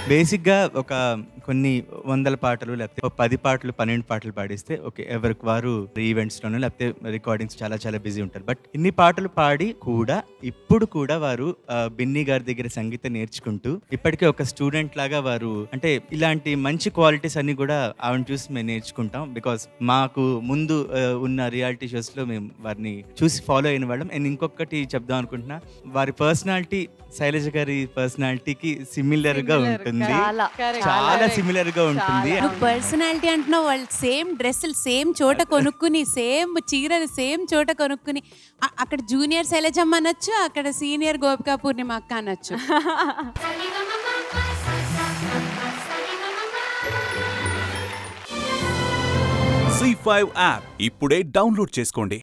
Basic గా ఒక కొన్ని వందల పాటలు లేకపోతే ఒక పది పాటలు పన్నెండు పాటలు పాడిస్తే ఓకే ఎవరికి వారు ఈవెంట్స్ లోనో లేకపోతే రికార్డింగ్స్ చాలా చాలా బిజీ ఉంటారు బట్ ఇన్ని పాటలు పాడి కూడా ఇప్పుడు కూడా వారు ఆ, బిన్నీ గారి దగ్గర సంగీతం నేర్చుకుంటూ ఇప్పటికే ఒక స్టూడెంట్ లాగా వారు అంటే ఇలాంటి మంచి క్వాలిటీస్ అన్ని కూడా ఆవిడ చూసి మేము నేర్చుకుంటాం బికాస్ మాకు ముందు ఆ, ఉన్న రియాలిటీ షోస్ లో మేము వారిని చూసి ఫాలో అయిన వాళ్ళం అండ్ ఇంకొకటి చెప్దాం అనుకుంటున్నా వారి పర్సనాలిటీ శైలజ గారి పర్సనాలిటీకి సిమిలర్ గా Similar, ఉంటుంది చాలా, చాలా సిమిలర్ గా ఉంటుంది చాలా. నువ్వు పర్సనాలిటీ అంటున్నావు వాళ్ళు సేమ్ డ్రెస్సులు సేమ్ చోట కొనుక్కుని సేమ్ చీరలు సేమ్ చోట కొనుక్కుని అ- అక్కడ జూనియర్ శైలజమ్మ అనొచ్చు అక్కడ సీనియర్ గోపికా పూర్ణిమ అక్క అనొచ్చు సి ఫైవ్ యాప్ ఇప్పుడే డౌన్లోడ్ చేసుకోండి